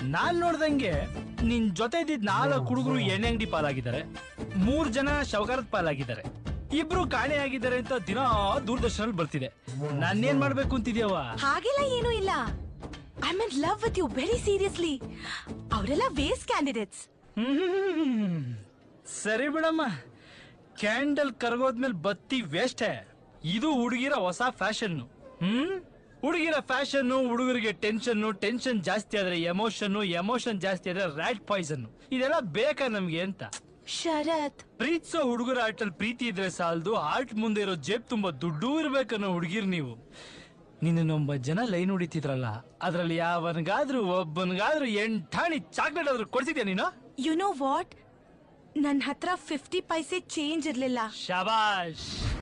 ನಾನ್ ನೋಡ್ದಂಗೆ ನಿನ್ ಜೊತೆ ಇದ್ದಿದ್ ನಾಲ್ಕು ಹುಡುಗರು ಎಣ್ಣೆ ಅಂಗಡಿ ಪಾಲಾಗಿದ್ದಾರೆ ಮೂರ್ ಜನ ಶವಕಾರದ ಪಾಲಾಗಿದ್ದಾರೆ ಇಬ್ರು ಕಾಣೆ ಆಗಿದ್ದಾರೆ ಅಂತ ದಿನ ದೂರದರ್ಶನ ಬರ್ತಿದೆ ನಾನೇನ್ ಮಾಡ್ಬೇಕು ಅಂತಿದ್ಯವ ಹಾಗೆಲ್ಲ ಏನೂ ಇಲ್ಲ I mean love with you very seriously ಅವರೆಲ್ಲ ವೇಸ್ಟ್ ಕ್ಯಾಂಡಿಡೇಟ್ಸ್ ಹ್ಮ್. ಸರಿ ಬಿಡಮ್ಮ ಕ್ಯಾಂಡಲ್ ಕರಗೋದ್ಮೇಲೆ ಬತ್ತಿ ವೇಸ್ಟೇ ಇದು ಹುಡುಗಿರ ಹೊಸ ಫ್ಯಾಷನ್ ಹ್ಮ್ ಹುಡುಗಿರ ಫ್ಯಾಷನ್ ಹುಡುಗರಿಗೆ ಟೆನ್ಷನ್ ಟೆನ್ಷನ್ ಜಾಸ್ತಿ ಆದ್ರೆ ಎಮೋಷನ್ ಎಮೋಷನ್ ಜಾಸ್ತಿ ಆದ್ರೆ ರ್ಯಾಟ್ ಪಾಯ್ಸನ್ ಇದೆಲ್ಲ ಬೇಕಾ ನಮ್ಗೆ ಅಂತ ಶರತ್ ಪ್ರೀತಿಸೋ ಹುಡುಗರ ಆಟಲ್ ಪ್ರೀತಿ ಇದ್ರೆ ಸಾಲದು ಆರ್ಟ್ ಮುಂದೆ ಇರೋ ಜೇಬ್ ತುಂಬಾ ದುಡ್ಡು ಇರ್ಬೇಕನ್ನೋ ಹುಡುಗಿರ್ ನೀವು ನಿನ್ನ ಒಂಬತ್ತು ಜನ ಲೈನ್ ಹೊಡಿತಿದ್ರಲ್ಲ ಅದ್ರಲ್ಲಿ ಯಾವನ್ಗಾದ್ರೂ ಒಬ್ಬನ್ಗಾದ್ರೂ ಎಂಟಾಣಿ ಚಾಕ್ಲೇಟ್ ಆದ್ರೂ ಕೊಡ್ಸಿದ್ಯಾ ನೀನು ಯು ನೋ ವಾಟ್ ನನ್ನ ಹತ್ರ ಫಿಫ್ಟಿ ಪೈಸೆ ಚೇಂಜ್ ಇರ್ಲಿಲ್ಲ ಶಬಾಷ್